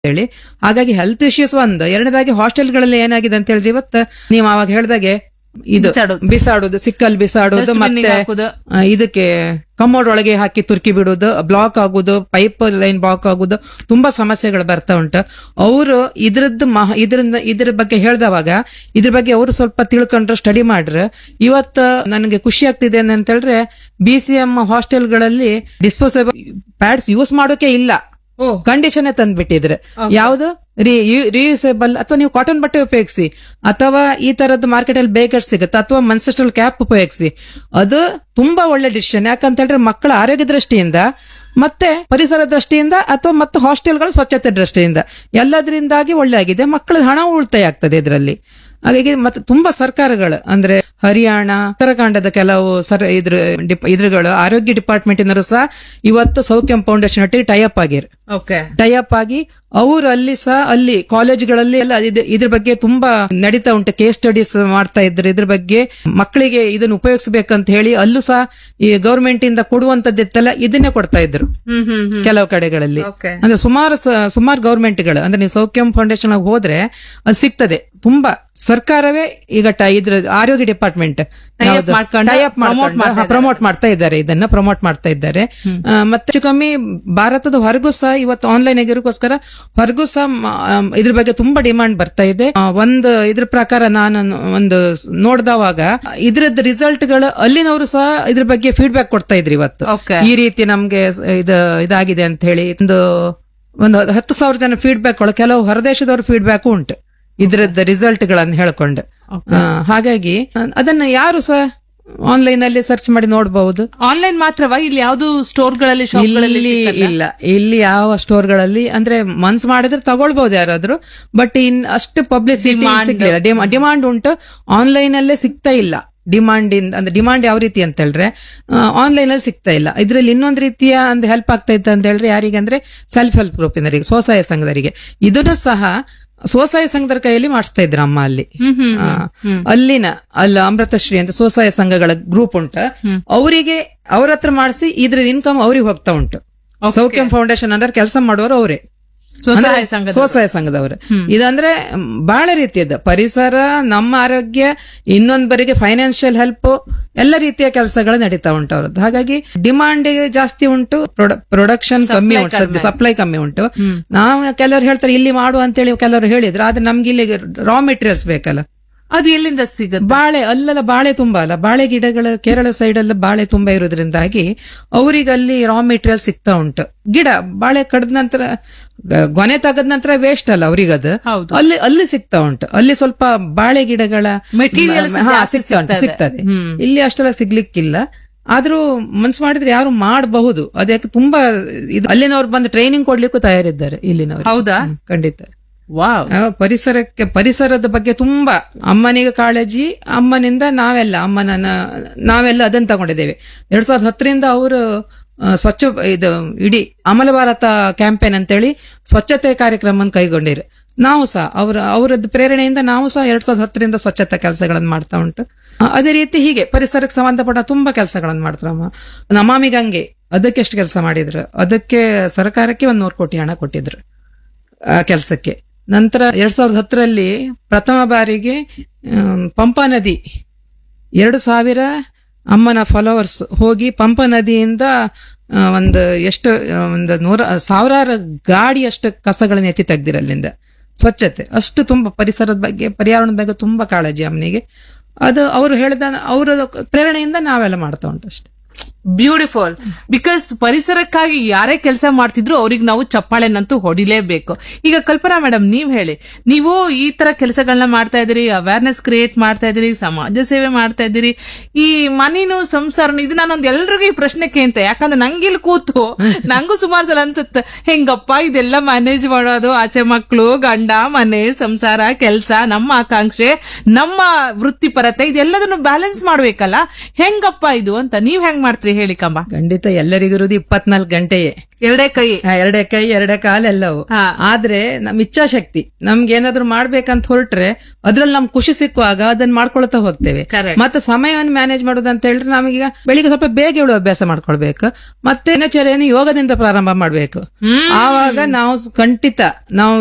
ಹೇಳಿ ಹಾಗಾಗಿ health issues ಒಂದು ಎರಡನೇದಾಗಿ ಹಾಸ್ಟೆಲ್ಗಳಲ್ಲಿ ಏನಾಗಿದೆ ಅಂತ ಹೇಳಿದ್ರೆ ಇವತ್ತು ನೀವು ಅವಾಗ ಹೇಳ್ದಾಗೆ ಇದು ಬಿಸಾಡೋದು. ಬಿಸಾಡೋದು ಸಿಕ್ಕಲ್ ಬಿಸಾಡೋದು Dustbin ಗೆ ಮತ್ತೆ ಹಾಕುದು. ಆ, ಇದಕ್ಕೆ ಕಮೋಡ್ ಒಳಗೆ ಹಾಕಿ ತುರ್ಕಿ ಬಿಡುವುದು ಬ್ಲಾಕ್ ಆಗುದು ಪೈಪ್ ಲೈನ್ ಬ್ಲಾಕ್ ಆಗುದು ತುಂಬಾ ಸಮಸ್ಯೆಗಳು ಬರ್ತಾ ಉಂಟು ಅವರು ಇದ್ರದ್ದು ಮಹ ಇದರಿಂದ ಇದ್ರ ಬಗ್ಗೆ ಹೇಳ್ದವಾಗ ಇದ್ರ ಬಗ್ಗೆ ಅವರು ಸ್ವಲ್ಪ ತಿಳ್ಕೊಂಡ್ರೆ ಸ್ಟಡಿ ಮಾಡ್ರೆ ಇವತ್ತು ನನಗೆ ಖುಷಿ ಆಗ್ತಿದೆ ಅಂತ ಹೇಳಿದ್ರೆ ಬಿ ಸಿ ಎಂ ಹಾಸ್ಟೆಲ್ಗಳಲ್ಲಿ ಡಿಸ್ಪೋಸಬಲ್ ಪ್ಯಾಡ್ಸ್ ಯೂಸ್ ಮಾಡೋಕೆ ಇಲ್ಲ ಓ ಕಂಡೀಷನ್ ತಂದ್ಬಿಟ್ಟಿದ್ರೆ ಯಾವ್ದು ರಿಯೂಸೇಬಲ್ ಅಥವಾ ನೀವು ಕಾಟನ್ ಬಟ್ಟೆ ಉಪಯೋಗಿಸಿ ಅಥವಾ ಈ ತರದ್ದು ಮಾರ್ಕೆಟ್ ಅಲ್ಲಿ ಬೇಕರ್ ಸಿಗುತ್ತೆ ಅಥವಾ ಮನ್ಸೆಸ್ಟ್ರಲ್ ಕ್ಯಾಪ್ ಉಪಯೋಗಿಸಿ ಅದು ತುಂಬಾ ಒಳ್ಳೆ ಡಿಸಿಷನ್ ಯಾಕಂತ ಹೇಳಿದ್ರೆ ಮಕ್ಕಳ ಆರೋಗ್ಯ ದೃಷ್ಟಿಯಿಂದ ಮತ್ತೆ ಪರಿಸರ ದೃಷ್ಟಿಯಿಂದ ಅಥವಾ ಮತ್ತು ಹಾಸ್ಟೆಲ್ಗಳ ಸ್ವಚ್ಛತೆ ದೃಷ್ಟಿಯಿಂದ ಎಲ್ಲದರಿಂದಾಗಿ ಒಳ್ಳೆ ಆಗಿದೆ ಮಕ್ಕಳ ಹಣ ಉಳಿತಾಯ ಆಗ್ತದೆ ಇದರಲ್ಲಿ ಹಾಗಾಗಿ ಮತ್ತೆ ತುಂಬಾ ಸರ್ಕಾರಗಳು ಅಂದ್ರೆ ಹರಿಯಾಣ ಉತ್ತರಾಖಂಡದ ಕೆಲವು ಸರ್ ಇದ್ರ ಡಿಪ್- ಇದ್ರಗಳು ಆರೋಗ್ಯ ಡಿಪಾರ್ಟ್ಮೆಂಟ್ ಇಂದರು ಸಹ ಇವತ್ತು ಸೌಖ್ಯಂ ಫೌಂಡೇಶನ್ ಒಟ್ಟಿಗೆ ಟೈಅಪ್ ಆಗಿರ್ ಓಕೆ ಟೈಅಪ್ ಆಗಿ ಅವರು ಅಲ್ಲಿ ಸಹ ಅಲ್ಲಿ ಕಾಲೇಜ್ಗಳಲ್ಲಿ ಎಲ್ಲ ಇದ್- ಇದ್ರ ಬಗ್ಗೆ ತುಂಬಾ ನಡೀತಾ ಉಂಟು ಕೇಸ್ ಸ್ಟಡೀಸ್ ಮಾಡ್ತಾ ಇದ್ರು ಇದ್ರ ಬಗ್ಗೆ ಮಕ್ಕಳಿಗೆ ಇದನ್ನ ಉಪಯೋಗಿಸಬೇಕಂತ ಹೇಳಿ ಅಲ್ಲೂ ಸಹ ಈ ಗವರ್ಮೆಂಟ್ ಇಂದ ಕೊಡುವಂತದ್ದಿತ್ತಲ್ಲ ಇದನ್ನೇ ಕೊಡ್ತಾ ಇದ್ರು ಹ್ಮ್ ಹ್ಮ್ ಹ್ಮ್ ಕೆಲವು ಕಡೆಗಳಲ್ಲಿ ಓಕೆ ಅಂದ್ರೆ ಸುಮಾರು ಸ- ಸುಮಾರು ಗವರ್ಮೆಂಟ್ಗಳು ಅಂದ್ರೆ ನೀವು ಸೌಖ್ಯಂ ಫೌಂಡೇಶನ್ ಹೋದ್ರೆ ಅದು ಸಿಗ್ತದೆ ತುಂಬಾ ಸರ್ಕಾರವೇ ಈಗ ಟ- ಇದ್ರ ಆರೋಗ್ಯ ಡಿಪಾರ್ಟ್ಮೆಂಟ್ Tie-up ಮಾಡ್ಕೊಂಡು promote ಮಾಡ್ತಾ ಇದ್ದಾರೆ. ಪ್ರಮೋಟ್ ಮಾಡ್ತಾ ಇದ್ದಾರೆ ಇದನ್ನ ಪ್ರಮೋಟ್ ಮಾಡ್ತಾ ಇದ್ದಾರೆ ಆ, ಮತ್ತೆ ಹೆಚ್ಚು ಕಮ್ಮಿ ಭಾರತದ ಹೊರಗೂ ಸಹ ಇವತ್ತು ಆನ್ಲೈನ್ ಆಗಿರೋಕ್ಕೋಸ್ಕರ ಹೊರಗೂ ಸಹ ಮ- ಆಮ್, ಇದ್ರ ಬಗ್ಗೆ ತುಂಬಾ ಡಿಮಾಂಡ್ ಬರ್ತಾ ಇದೆ ಆ, ಒಂದು ಇದ್ರ ಪ್ರಕಾರ ನಾನು ಒಂದು ನೋಡ್ದವಾಗ ಇದ್ರದ್ದು ರಿಸಲ್ಟ್ಗಳು ಅಲ್ಲಿನವರು ಸಹ ಇದ್ರ ಬಗ್ಗೆ ಫೀಡ್ಬ್ಯಾಕ್ ಕೊಡ್ತಾ ಇದ್ರು ಇವತ್ತು ಓಕೆ ಈ ರೀತಿ ನಮ್ಗೆ ಸ- ಇದು ಇದಾಗಿದೆ ಅಂತ ಹೇಳಿ ಒಂದು ಒಂದು ಹತ್ತು ಸಾವಿರ ಜನ ಫೀಡ್ಬ್ಯಾಕ್ ಕೆಲವು ಹೊರದೇಶದವ್ರ ಫೀಡ್ಬ್ಯಾಕ್ ಉಂಟು ಇದ್ರದ್ದು ರಿಸಲ್ಟ್ ಗಳನ್ನ ಹೇಳ್ಕೊಂಡು ಆ, ಹಾಗಾಗಿ ಆ, ಅದನ್ನ ಯಾರು ಸಹ ಆನ್ಲೈನ್ ಅಲ್ಲಿ ಸರ್ಚ್ ಮಾಡಿ ನೋಡಬಹುದು ಆನ್ಲೈನ್ ಮಾತ್ರವಾ ಇಲ್ಲಿ ಯಾವ್ದು ಸ್ಟೋರ್ಗಳಲ್ಲಿ ಶಾಪ್ಗಳಲ್ಲಿ ಇಲ್ಲಿ ಇಲ್ಲ ಇಲ್ಲಿ ಯಾವ ಸ್ಟೋರ್ಗಳಲ್ಲಿ ಅಂದ್ರೆ ಮನ್ಸ್ ಮಾಡಿದ್ರೆ ತಗೊಳ್ಬಹುದು ಯಾರಾದ್ರೂ ಬಟ್ ಇನ್ ಅಷ್ಟು ಪಬ್ಲಿಸಿಟಿ ಸಿಗ್ಲಿಲ್ಲ ಡಿಮಾಂಡ್ ಉಂಟು ಆನ್ಲೈನ್ ಅಲ್ಲೇ ಸಿಗ್ತಾ ಇಲ್ಲ ಡಿಮಾಂಡ್ ಇಂದ ಅಂದ್ರೆ ಡಿಮಾಂಡ್ ಯಾವ ರೀತಿ ಅಂತ ಹೇಳಿದ್ರೆ ಆನ್ಲೈನ್ ಅಲ್ಲಿ ಸಿಗ್ತಾ ಇಲ್ಲ ಇದ್ರಲ್ಲಿ ಇನ್ನೊಂದು ರೀತಿಯ ಒಂದು ಹೆಲ್ಪ್ ಆಗ್ತಾ ಇತ್ತು ಅಂತ ಹೇಳಿದ್ರೆ ಯಾರಿಗೆ ಅಂದ್ರೆ ಸೆಲ್ಫ್ ಹೆಲ್ಪ್ ಗ್ರೂಪಿನರಿಗೆ ಸ್ವಸಹಾಯ ಸಂಘದವರಿಗೆ ಇದನ್ನು ಸಹ ಸ್ವಸಹಾಯ ಸಂಘದರ ಕೈಯಲ್ಲಿ ಮಾಡಿಸ್ತಾ ಇದ್ರು ಅಮ್ಮ ಅಲ್ಲಿ ಹ್ಮ್ ಹ್ಮ್ ಆ, ಅಲ್ಲಿನ ಅಲ್ಲ ಅಮೃತಶ್ರೀ ಅಂತ ಸ್ವಸಹಾಯ ಸಂಘಗಳ ಗ್ರೂಪ್ ಉಂಟು ಅವರಿಗೆ ಅವ್ರ ಹತ್ರ ಮಾಡಿಸಿ ಇದ್ರ ಇನ್ಕಮ್ ಅವ್ರಿಗೆ ಹೋಗ್ತಾ ಉಂಟು ಸೌಖ್ಯಂ ಫೌಂಡೇಶನ್ ಅಂದ್ರೆ ಕೆಲಸ ಮಾಡೋರು ಅವರೇ ಸ್ವಸಹಾಯ ಸಂಘದ ಸ್ವಸಹಾಯ ಸಂಘದವರು ಇದಂದ್ರೆ ಮ್, ಬಹಳ ರೀತಿಯದ್ದು ಪರಿಸರ ನಮ್ಮ ಆರೋಗ್ಯ ಇನ್ನೊಂದರಿಗೆ ಫೈನಾನ್ಷಿಯಲ್ ಹೆಲ್ಪ್ ಎಲ್ಲ ರೀತಿಯ ಕೆಲಸಗಳು ನಡೀತಾ ಉಂಟು ಅವ್ರದ್ದು ಹಾಗಾಗಿ ಡಿಮಾಂಡ್ ಜಾಸ್ತಿ ಉಂಟು ಪ್ರೊಡಕ್ಷನ್ ಕಮ್ಮಿ ಉಂಟು ಸಪ್ಲೈ ಕಮ್ಮಿ ಉಂಟು ನಾವು ಕೆಲವರು ಹೇಳ್ತಾರೆ ಇಲ್ಲಿ ಮಾಡು ಅಂತೇಳಿ ಕೆಲವರು ಹೇಳಿದ್ರು ಆದ್ರೆ ನಮ್ಗೆ ಇಲ್ಲಿ ರಾ ಮೆಟೀರಿಯಲ್ಸ್ ಬೇಕಲ್ಲ ಅದು ಎಲ್ಲಿಂದ ಸಿಗುತ್ತೆ ಬಾಳೆ ಅಲ್ಲೆಲ್ಲ ಬಾಳೆ ತುಂಬಾ ಅಲ್ಲ ಬಾಳೆ ಗಿಡಗಳು ಕೇರಳ ಸೈಡ್ ಎಲ್ಲ ಬಾಳೆ ತುಂಬಾ ಇರೋದ್ರಿಂದಾಗಿ ಅವರಿಗೆ ಅಲ್ಲಿ ರಾ ಮೆಟೀರಿಯಲ್ ಸಿಗ್ತಾ ಉಂಟು ಗಿಡ ಬಾಳೆ ಕಡ್ದ ನಂತರ ಗ- ಗೊನೆ ತೆಗದ ನಂತರ ವೇಸ್ಟ್ ಅಲ್ಲ ಅವ್ರಿಗದು ಹೌದು. ಅಲ್ಲಿ ಅಲ್ಲಿ ಸಿಗ್ತಾ ಉಂಟು ಅಲ್ಲಿ ಸ್ವಲ್ಪ ಬಾಳೆ ಗಿಡಗಳ Materials ಹಾ, ಜಾಸ್ತಿ ಸಿಗ್ತಾ ಉಂಟು ಸಿಗ್ತದೆ. ಸಿಗ್ತದೆ ಹ್ಮ್. ಇಲ್ಲಿ ಅಷ್ಟೆಲ್ಲ ಸಿಗ್ಲಿಕ್ಕಿಲ್ಲ ಆದ್ರೂ ಮನ್ಸು ಮಾಡಿದ್ರೆ ಯಾರು ಮಾಡಬಹುದು ಅದಕ್ಕೆ ತುಂಬಾ ಇದು ಅಲ್ಲಿನವ್ರು ಬಂದು ಟ್ರೈನಿಂಗ್ ಕೊಡ್ಲಿಕ್ಕೂ ತಯಾರಿದ್ದಾರೆ ಇಲ್ಲಿನವರು ಹೌದಾ ಹ್ಮ್, ಖಂಡಿತ ವಾವ್ ಆ, ಪರಿಸರಕ್ಕೆ ಪರಿಸರದ ಬಗ್ಗೆ ತುಂಬಾ ಅಮ್ಮನಿಗೆ ಕಾಳಜಿ ಅಮ್ಮನಿಂದ ನಾವೆಲ್ಲ ಅಮ್ಮನ ನಾವೆಲ್ಲ ಅದನ್ನ ತಗೊಂಡಿದ್ದೇವೆ ಎರಡ್ ಸಾವಿರದ ಹತ್ತರಿಂದ ಅವರು ಸ್ವಚ್ಛ ಇದು ಇಡೀ ಅಮಲ ಭಾರತ ಕ್ಯಾಂಪೇನ್ ಅಂತೇಳಿ ಸ್ವಚ್ಛತೆ ಕಾರ್ಯಕ್ರಮ ಕೈಗೊಂಡಿರು ನಾವು ಸಹ ಅವರ ಅವರದ್ದು ಪ್ರೇರಣೆಯಿಂದ ನಾವು ಸಹ ಎರಡ್ ಸಾವಿರದ ಹತ್ತರಿಂದ ಸ್ವಚ್ಛತಾ ಕೆಲಸಗಳನ್ನು ಮಾಡ್ತಾ ಉಂಟು ಆ, ಅದೇ ರೀತಿ ಹೀಗೆ ಪರಿಸರಕ್ಕೆ ಸಂಬಂಧಪಟ್ಟ ತುಂಬಾ ಕೆಲಸಗಳನ್ನು ಮಾಡ್ತಾರಮ್ಮ ನಮಾಮಿ ಗಂಗೆ ಅದಕ್ಕೆ ಎಷ್ಟು ಕೆಲಸ ಮಾಡಿದ್ರು ಅದಕ್ಕೆ ಸರ್ಕಾರಕ್ಕೆ ಒಂದ್ ನೂರು ಕೋಟಿ ಹಣ ಕೊಟ್ಟಿದ್ರು ಆ ಕೆಲಸಕ್ಕೆ ನಂತರ ಎರಡ್ ಸಾವಿರದ ಹತ್ತರಲ್ಲಿ ಪ್ರಥಮ ಬಾರಿಗೆ ಆಮ್, ಪಂಪಾ ನದಿ ಎರಡು ಸಾವಿರ ಅಮ್ಮನ ಫಾಲೋವರ್ಸ್ ಹೋಗಿ ಪಂಪಾ ನದಿಯಿಂದ ಆ, ಒಂದು ಎಷ್ಟು ಆ, ಒಂದು ನೂರ ಸಾವಿರಾರು ಗಾಡಿ ಅಷ್ಟು ಕಸಗಳನ್ನ ಎತ್ತಿ ತೆಗ್ದಿರ ಅಲ್ಲಿಂದ ಸ್ವಚ್ಛತೆ ಅಷ್ಟು ತುಂಬಾ ಪರಿಸರದ ಬಗ್ಗೆ ಪರ್ಯಾವರಣದ ಬಗ್ಗೆ ತುಂಬಾ ಕಾಳಜಿ ಅಮ್ಮನಿಗೆ ಅದು ಅವರು ಹೇಳಿದ ಅವರ ಪ್ರೇರಣೆಯಿಂದ ನಾವೆಲ್ಲ ಮಾಡ್ತಾ ಉಂಟು ಅಷ್ಟೇ ಬ್ಯೂಟಿಫುಲ್ ಬಿಕಾಸ್ ಪರಿಸರಕ್ಕಾಗಿ ಯಾರೇ ಕೆಲಸ ಮಾಡ್ತಿದ್ರು ಅವ್ರಿಗೆ ನಾವು ಚಪ್ಪಾಳೆನಂತೂ ಹೊಡಿಲೇಬೇಕು ಈಗ ಕಲ್ಪನಾ ಮೇಡಮ್ ನೀವ್ ಹೇಳಿ ನೀವು ಈ ತರ ಕೆಲಸಗಳನ್ನ ಮಾಡ್ತಾ ಇದೀರಿ ಅವೇರ್ನೆಸ್ ಕ್ರಿಯೇಟ್ ಮಾಡ್ತಾ ಇದೀರಿ ಸಮಾಜ ಸೇವೆ ಮಾಡ್ತಾ ಇದೀರಿ ಈ ಮನೇನು ಸಂಸಾರನು ಇದು ನಾನೊಂದ್ ಎಲ್ರಿಗೂ ಈ ಪ್ರಶ್ನೆ ಕೇಂತ ಯಾಕಂದ್ರೆ ನಂಗಿಲ್ಲಿ ಕೂತು ನಂಗೂ ಸುಮಾರು ಸಲ ಅನ್ಸುತ್ತೆ ಹೆಂಗಪ್ಪ ಇದೆಲ್ಲ ಮ್ಯಾನೇಜ್ ಮಾಡೋದು ಆಚೆ ಮಕ್ಕಳು ಗಂಡ ಮನೆ ಸಂಸಾರ ಕೆಲಸ ನಮ್ಮ ಆಕಾಂಕ್ಷೆ ನಮ್ಮ ವೃತ್ತಿಪರತೆ ಇದೆಲ್ಲದನ್ನು ಬ್ಯಾಲೆನ್ಸ್ ಮಾಡ್ಬೇಕಲ್ಲ ಹೆಂಗಪ್ಪ ಇದು ಅಂತ ನೀವ್ ಹೆಂಗ್ ಮಾಡ್ತೀರಿ ಹೇಳ್ತೀರಿ ಹೇಳಿ ಕಂಬ ಖಂಡಿತ ಎಲ್ಲರಿಗಿರುವುದು ಇಪ್ಪತ್ನಾಲ್ಕು ಗಂಟೆಯೇ ಎರಡೇ ಕೈ ಆ, ಎರಡೇ ಕೈ ಎರಡೇ ಕಾಲೆಲ್ಲವು ಹಾ. ಆದ್ರೆ ನಮ್ ಇಚ್ಛಾಶಕ್ತಿ ನಮ್ಗೆ ಏನಾದ್ರು ಮಾಡ್ಬೇಕಂತ ಹೊರಟ್ರೆ ಅದ್ರಲ್ಲಿ ನಮ್ ಖುಷಿ ಸಿಕ್ಕುವಾಗ ಅದನ್ನ ಮಾಡ್ಕೊಳ್ತಾ ಹೋಗ್ತೇವೆ Correct. ಮತ್ತೆ ಸಮಯವನ್ನು ಮ್ಯಾನೇಜ್ ಮಾಡೋದಂತ ಹೇಳಿದ್ರೆ ನಮಗೀಗ ಬೆಳಿಗ್ಗೆ ಸ್ವಲ್ಪ ಬೇಗ ಹೇಳುವ ಅಭ್ಯಾಸ ಮಾಡ್ಕೊಳ್ಬೇಕು ಮತ್ತೆ ದಿನಚರಿಯನ್ನು ಯೋಗದಿಂದ ಪ್ರಾರಂಭ ಮಾಡ್ಬೇಕು ಆವಾಗ ನಾವು ಖಂಡಿತ ನಾವು